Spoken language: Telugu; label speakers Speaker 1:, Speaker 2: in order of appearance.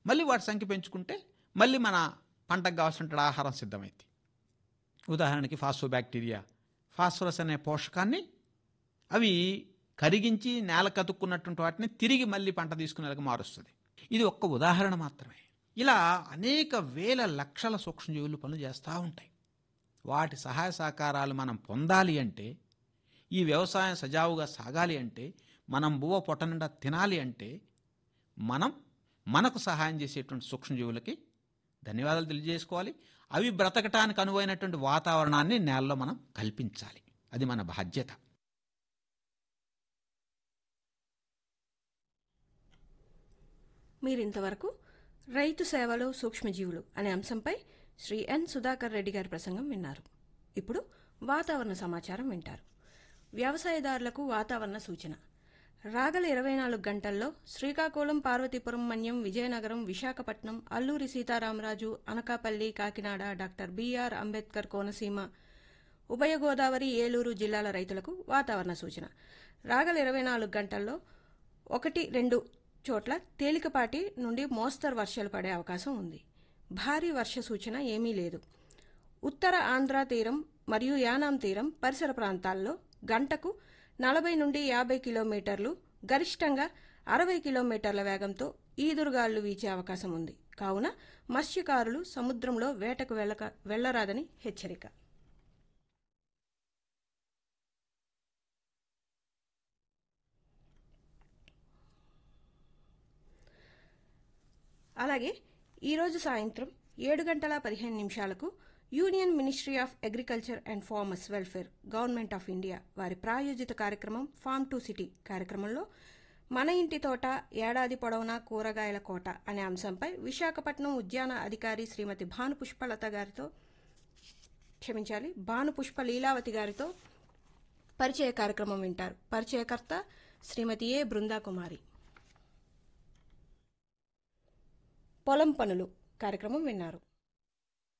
Speaker 1: మళ్ళీ వాటి సంఖ్య పెంచుకుంటే మళ్ళీ మన పంటకు కావాల్సిన ఆహారం సిద్ధమైంది ఉదాహరణకి ఫాస్ఫోబ్యాక్టీరియా ఫాస్ఫరస్ అనే పోషకాన్ని అవి కరిగించి నేల కతుక్కున్నటువంటి వాటిని తిరిగి మళ్ళీ పంట తీసుకునేలాగా మారుస్తుంది ఇది ఒక్క ఉదాహరణ మాత్రమే ఇలా అనేక వేల లక్షల సూక్ష్మజీవులు పనులు చేస్తూ ఉంటాయి వాటి సహాయ సహకారాలు మనం పొందాలి అంటే ఈ వ్యవసాయం సజావుగా సాగాలి అంటే మనం బువ్వ పొట్ట నిండా తినాలి అంటే మనం మనకు సహాయం చేసేటువంటి సూక్ష్మజీవులకి ధన్యవాదాలు తెలియజేసుకోవాలి అవి బ్రతకటానికి అనువైనటువంటి వాతావరణాన్ని నేలలో మనం కల్పించాలి అది మన బాధ్యత
Speaker 2: మీరింతవరకు రైతు సేవలో సూక్ష్మజీవులు అనే అంశంపై శ్రీ ఎన్ సుధాకర్ రెడ్డి గారి ప్రసంగం విన్నారు ఇప్పుడు వాతావరణ సమాచారం వింటారు వ్యవసాయదారులకు వాతావరణ సూచన రాగల ఇరవై నాలుగు గంటల్లో శ్రీకాకుళం పార్వతీపురం మన్యం విజయనగరం విశాఖపట్నం అల్లూరి సీతారామరాజు అనకాపల్లి కాకినాడ డాక్టర్ బిఆర్ అంబేద్కర్ కోనసీమ ఉభయ గోదావరి ఏలూరు జిల్లాల రైతులకు వాతావరణ సూచన రాగల ఇరవై నాలుగు గంటల్లో ఒకటి రెండు చోట్ల తేలికపాటి నుండి మోస్తరు వర్షాలు పడే అవకాశం ఉంది భారీ వర్ష సూచన ఏమీ లేదు ఉత్తర ఆంధ్ర తీరం మరియు యానాం తీరం పరిసర ప్రాంతాల్లో గంటకు నలభై నుండి యాభై కిలోమీటర్లు గరిష్టంగా అరవై కిలోమీటర్ల వేగంతో ఈదురుగాళ్లు వీచే అవకాశం ఉంది కావున మత్స్యకారులు సముద్రంలో వేటకు వెళ్ళక వెళ్లరాదని హెచ్చరిక అలాగే ఈరోజు సాయంత్రం ఏడు గంటల పదిహేను నిమిషాలకు union ministry of agriculture and farmers welfare government of India వారి ప్రాయోజిత కార్యక్రమం ఫార్మ్ టు సిటీ కార్యక్రమంలో మన ఇంటి తోట ఏడాది పొడవునా కూరగాయల కోట అనే అంశంపై విశాఖపట్నం ఉద్యాన అధికారి శ్రీమతి భాను పుష్పలత గారితో క్షమించాలి భాను పుష్ప లీలావతి గారితో పరిచయ కార్యక్రమం వింటారు పరిచయకర్త శ్రీమతి ఏ బృందాకుమారి పొలం పనులు కార్యక్రమం విన్నారు